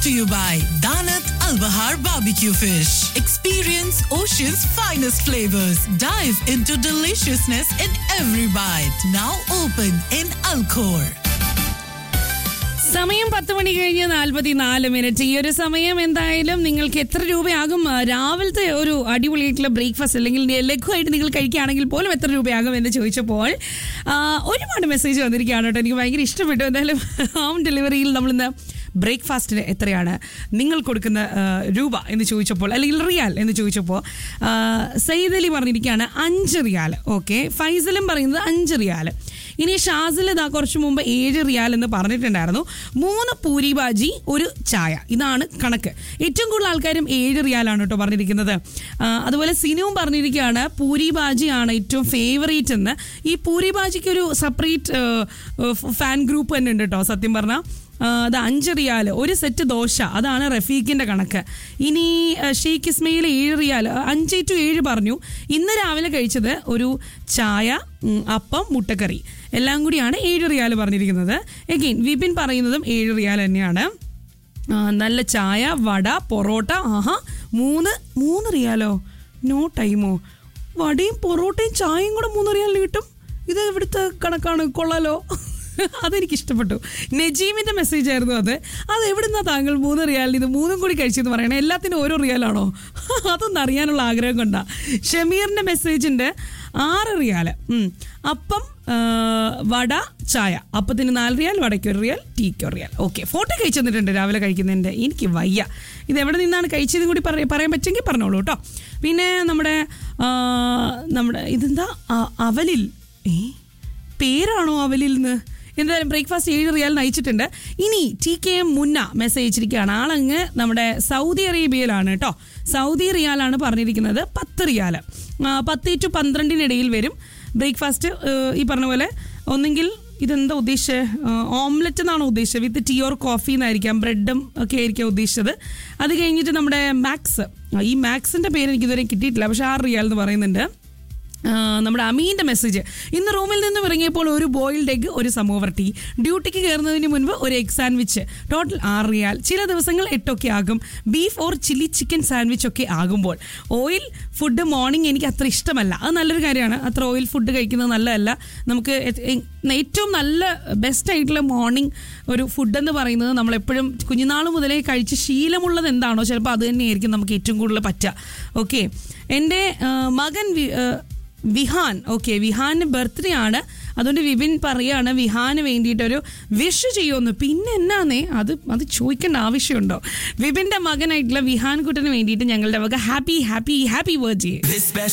to you by Danat Al Bahar Barbecue Fish. Experience Ocean's finest flavors. Dive into deliciousness in every bite. Now open in Alcor. സമയം പത്ത് മണി കഴിഞ്ഞ് നാൽപ്പത്തി നാല് minute ഈ ഒരു സമയം എന്തായാലും നിങ്ങൾക്ക് എത്ര രൂപയാകും ആ, രാവിലത്തെ ഒരു അടിപൊളിയായിട്ടുള്ള ബ്രേക്ക്ഫാസ്റ്റ് അല്ലെങ്കിൽ ലഘുവായിട്ട് നിങ്ങൾ കഴിക്കുകയാണെങ്കിൽ പോലും എത്ര രൂപയാകും എന്ന് ചോദിച്ചപ്പോൾ ആ, ഒരുപാട് മെസ്സേജ് വന്നിരിക്കുകയാണ് കേട്ടോ എനിക്ക് ഭയങ്കര ഇഷ്ടപ്പെട്ടു എന്തായാലും ഹോം ഡെലിവറിയിൽ നമ്മളിന്ന് ബ്രേക്ക്ഫാസ്റ്റിന് എത്രയാണ് നിങ്ങൾ കൊടുക്കുന്ന ആ, രൂപ എന്ന് ചോദിച്ചപ്പോൾ അല്ലെങ്കിൽ റിയാൽ എന്ന് ചോദിച്ചപ്പോൾ ആ, സയ്യിദ് അലി പറഞ്ഞിരിക്കുകയാണ് അഞ്ച് റിയാൽ ഓക്കെ ഫൈസലും പറയുന്നത് അഞ്ച് റിയാൽ ഇനി ഷാസിൽ ഇതാ കുറച്ച് മുമ്പ് ഏഴ് റിയാൽ എന്ന് പറഞ്ഞിട്ടുണ്ടായിരുന്നു മൂന്ന് പൂരി ബാജി ഒരു ചായ ഇതാണ് കണക്ക് ഏറ്റവും കൂടുതൽ ആൾക്കാരും ഏഴ് റിയാലാണ് കേട്ടോ പറഞ്ഞിരിക്കുന്നത് ആ, അതുപോലെ സിനുവും പറഞ്ഞിരിക്കുകയാണ് പൂരി ബാജി ആണ് ഏറ്റവും ഫേവറേറ്റ് എന്ന് ഈ പൂരി ബാജിക്ക് ഒരു സെപ്പറേറ്റ് ഫാൻ ഗ്രൂപ്പ് തന്നെ ഉണ്ട് കേട്ടോ സത്യം പറഞ്ഞാൽ അത് അഞ്ച് റിയാൽ ഒരു സെറ്റ് ദോശ അതാണ് റഫീഖിന്റെ കണക്ക് ഇനി ആ, ഷെയ്ഖ് ഇസ്മയിൽ ഏഴ് റിയാൽ അഞ്ച് ടു ഏഴ് പറഞ്ഞു ഇന്ന് രാവിലെ കഴിച്ചത് ഒരു ചായ ഉം, അപ്പം മുട്ടക്കറി എല്ലാം കൂടിയാണ് ഏഴ് റിയാൽ പറഞ്ഞിരിക്കുന്നത് എഗെയിൻ വിപിൻ പറയുന്നതും ഏഴ് റിയാൽ തന്നെയാണ് ആ, നല്ല ചായ വട പൊറോട്ട ആഹാ മൂന്ന് മൂന്ന് റിയാലോ നോ ടൈമോ വടയും പൊറോട്ടയും ചായയും കൂടെ മൂന്ന് റിയാലിന് കിട്ടും ഇത് ഇവിടുത്തെ കണക്കാണ് കൊള്ളാലോ അതെനിക്ക് ഇഷ്ടപ്പെട്ടു നജീമിന്റെ മെസ്സേജ് ആയിരുന്നു അത് അത് എവിടുന്നാ താങ്കൾ മൂന്ന് റിയാലിന് ഇത് മൂന്നും കൂടി കഴിച്ചെന്ന് പറയണേ എല്ലാത്തിനും ഓരോ റിയാലാണോ അതൊന്നും അറിയാനുള്ള ആഗ്രഹം കൊണ്ടാ ഷമീറിന്റെ മെസ്സേജിന്റെ ആറ് റിയാല് ഉം. അപ്പം ആ, വട ചായ അപ്പത്തിന് നാല് റിയാൽ വടയ്ക്ക് ഒരു റിയാൽ ടീക്ക് ഒരു റിയാൽ ഓക്കെ ഫോട്ടോ കഴിച്ചു തന്നിട്ടുണ്ട് രാവിലെ കഴിക്കുന്നതിൻ്റെ എനിക്ക് വയ്യ ഇത് എവിടെ നിന്നാണ് കഴിച്ചതും കൂടി പറയ പറയാൻ പറ്റുമെങ്കിൽ പറഞ്ഞോളൂ കേട്ടോ പിന്നെ നമ്മുടെ ആ, നമ്മുടെ ഇതെന്താ ആ, അവലിൽ ഏ പേരാണോ അവലിൽ നിന്ന് എന്തായാലും ബ്രേക്ക്ഫാസ്റ്റ് ഏഴ് റിയാൽ അയച്ചിട്ടുണ്ട് ഇനി T K M Munna message അയച്ചിരിക്കുകയാണ് ആളങ്ങ് നമ്മുടെ സൗദി അറേബ്യയിലാണ് കേട്ടോ സൗദി റിയാലാണ് പറഞ്ഞിരിക്കുന്നത് പത്ത് റിയാൽ പത്ത് ടു പന്ത്രണ്ടിനിടയിൽ വരും ബ്രേക്ക്ഫാസ്റ്റ് ഈ പറഞ്ഞ പോലെ ഒന്നെങ്കിൽ ഇതെന്താ ഉദ്ദേശിച്ചത് ഓംലെറ്റ് എന്നാണോ ഉദ്ദേശിച്ചത് വിത്ത് ടീ ഓർ കോഫി എന്നായിരിക്കാം ബ്രെഡും ഒക്കെ ആയിരിക്കാം ഉദ്ദേശിച്ചത് അത് കഴിഞ്ഞിട്ട് നമ്മുടെ മാക്സ് ഈ മാക്സിന്റെ പേര് എനിക്ക് ഇതുവരെ കിട്ടിയിട്ടില്ല പക്ഷെ ആറ് റിയാൽ എന്ന് പറയുന്നുണ്ട് ആ, നമ്മുടെ അമീന്റെ മെസ്സേജ് ഇന്ന് റൂമിൽ നിന്നും ഇറങ്ങിയപ്പോൾ ഒരു ബോയിൽഡ് എഗ് ഒരു സമോവർ ടീ ഡ്യൂട്ടിക്ക് കയറുന്നതിന് മുൻപ് ഒരു എഗ് സാൻഡ്വിച്ച് ടോട്ടൽ ആറ് റിയാൽ ചില ദിവസങ്ങൾ എട്ടൊക്കെ ആകും beef or chilli chicken sandwich ഒക്കെ ആകുമ്പോൾ ഓയിൽ ഫുഡ് മോർണിംഗ് എനിക്ക് അത്ര ഇഷ്ടമല്ല അത് നല്ലൊരു കാര്യമാണ് അത്ര ഓയിൽ ഫുഡ് കഴിക്കുന്നത് നല്ലതല്ല നമുക്ക് എ- എ- ഏറ്റവും നല്ല ബെസ്റ്റ് ആയിട്ടുള്ള മോർണിംഗ് ഒരു ഫുഡ് എന്ന് പറയുന്നത് നമ്മൾ എപ്പോഴും കുഞ്ഞുനാൾ മുതലേ കഴിച്ച് ശീലമുള്ളത് എന്താണോ ചിലപ്പോൾ അത് തന്നെയായിരിക്കും നമുക്ക് ഏറ്റവും കൂടുതൽ പറ്റുക ഓക്കെ എൻ്റെ ആ, മകൻ വി- ആ, വിഹാൻ ഓക്കെ വിഹാന് ബർത്ത്ഡേ ആണ് അതുകൊണ്ട് വിപിൻ പറയാണ് വിഹാന് വേണ്ടിയിട്ടൊരു വിഷ് ചെയ്യുമെന്ന് പിന്നെ എന്നാന്നേ അത് അത് ചോദിക്കേണ്ട ആവശ്യമുണ്ടോ വിപിന്റെ മകനായിട്ടുള്ള വിഹാൻ കുട്ടന് വേണ്ടിയിട്ട് ഞങ്ങളുടെ വക happy happy happy birthday This special